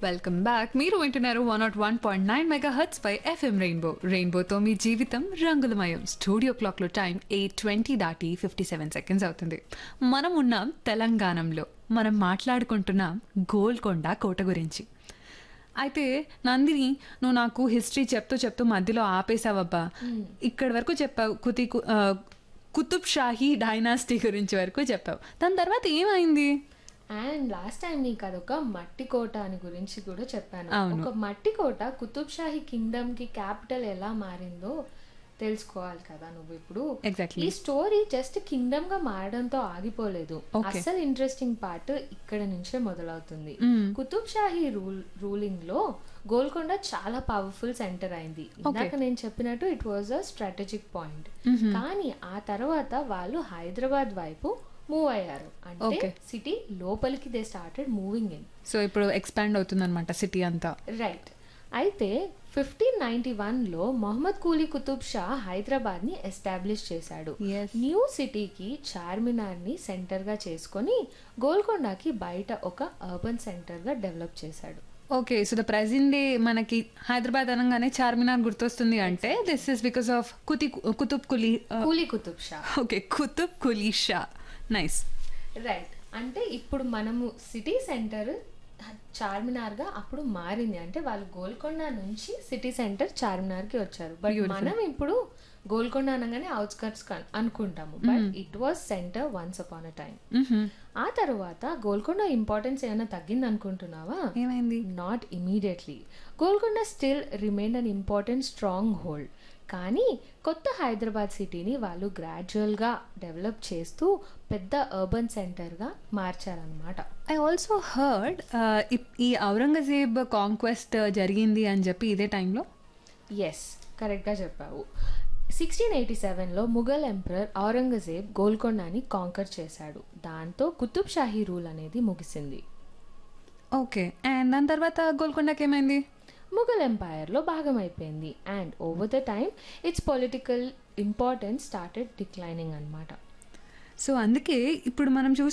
Welcome back మీరు వింటున్నారు one naught one point nine megahertz పై ఎఫ్ఎం రెయిన్బో రెయిన్బోతో మీ జీవితం రంగులమయం స్టూడియో క్లాక్లో టైం ఎయిట్ ట్వంటీ దాటి ఫిఫ్టీ సెవెన్ సెకండ్స్ అవుతుంది మనం ఉన్నాం తెలంగాణలో మనం మాట్లాడుకుంటున్నాం గోల్కొండ కోట గురించి అయితే నందిని నువ్వు నాకు హిస్టరీ చెప్తూ చెప్తూ మధ్యలో ఆపేసావబ్బా ఇక్కడి వరకు చెప్పావు కుతి ఆ, కుతుబ్ షాహీ డైనాసిటీ గురించి వరకు చెప్పావు దాని తర్వాత ఏమైంది అండ్ లాస్ట్ టైం నీకు అదొక మట్టి కోట అని గురించి కూడా చెప్పాను అవును. ఒక మట్టి కోట కుతుబ్ షాహీ కింగ్డమ్ కి క్యాపిటల్ ఎలా మారిందో తెలుసుకోవాలి కదా నువ్వు ఇప్పుడు Exactly. ఈ స్టోరీ జస్ట్ కింగ్డమ్ గా మారడంతో ఆగిపోలేదు Okay. అసలు ఇంట్రెస్టింగ్ పార్ట్ ఇక్కడ నుంచే మొదలవుతుంది Mm. Qutb Shahi rule ruling లో గోల్కొండ చాలా పవర్ఫుల్ సెంటర్ అయింది ఇందాక నేను చెప్పినట్టు it was a strategic point కానీ ఆ తర్వాత వాళ్ళు హైదరాబాద్ వైపు మూవ్ అయ్యారు అంటే Okay. సిటీ లోపలికి they started moving in so ఇప్పుడు ఎక్స్పాండ్ అవుతుందన్నమాట సిటీ అంతా రైట్ అయితే ఫిఫ్టీన్ నైన్టీ వన్లో మొహమ్మద్ కూలీ కుతుబ్ షా హైదరాబాద్ ని ఎస్టాబ్లిష్ చేశాడు Yes. న్యూ సిటీకి చార్మినార్ ని సెంటర్ గా చేసుకొని గోల్కొండకి బయట ఒక అర్బన్ సెంటర్ గా డెవలప్ చేశాడు okay so the present day మనకి హైదరాబాద్ అనగానే చార్మినార్ గుర్తొస్తుంది అంటే దిస్ ఇస్ బికాస్ ఆఫ్ కుతి Qutb Quli Quli Qutb Shah okay Qutb Quli Shah nice right అంటే ఇప్పుడు మనము సిటీ సెంటర్ చార్మినార్ గా అప్పుడు మారింది అంటే వాళ్ళు గోల్కొండ నుంచి సిటీ సెంటర్ చార్మినార్ కి వచ్చారు బట్ మనం ఇప్పుడు గోల్కొండ అనగానే అవుట్స్కట్స్ అనుకుంటాము but it was centre once upon a time ఆ తర్వాత గోల్కొండ ఇంపార్టెన్స్ ఏమైనా తగ్గింది అనుకుంటున్నావా ఏమైంది not immediately Golconda still remain an important stronghold కానీ కొత్త హైదరాబాద్ సిటీని వాళ్ళు గ్రాడ్యువల్గా డెవలప్ చేస్తూ పెద్ద అర్బన్ సెంటర్గా మార్చారనమాట ఐ ఆల్సో హర్డ్ ఈ ఔరంగజేబ్ కాంక్వెస్ట్ జరిగింది అని చెప్పి ఇదే టైంలో ఎస్ కరెక్ట్గా చెప్పావు సిక్స్టీన్ ఎయిటీ సెవెన్లో ముఘల్ ఎంపరర్ ఔరంగజేబ్ గోల్కొండని కాంకర్ చేశాడు దాంతో కుతుబ్ షాహీ రూల్ అనేది ముగిసింది ఓకే అండ్ దాని తర్వాత గోల్కొండకి ఏమైంది ముఘల్ ఎంపైర్లో భాగమైపోయింది and over the time it's political importance started declining అన్నమాట సో అందుకే ఇప్పుడు మనం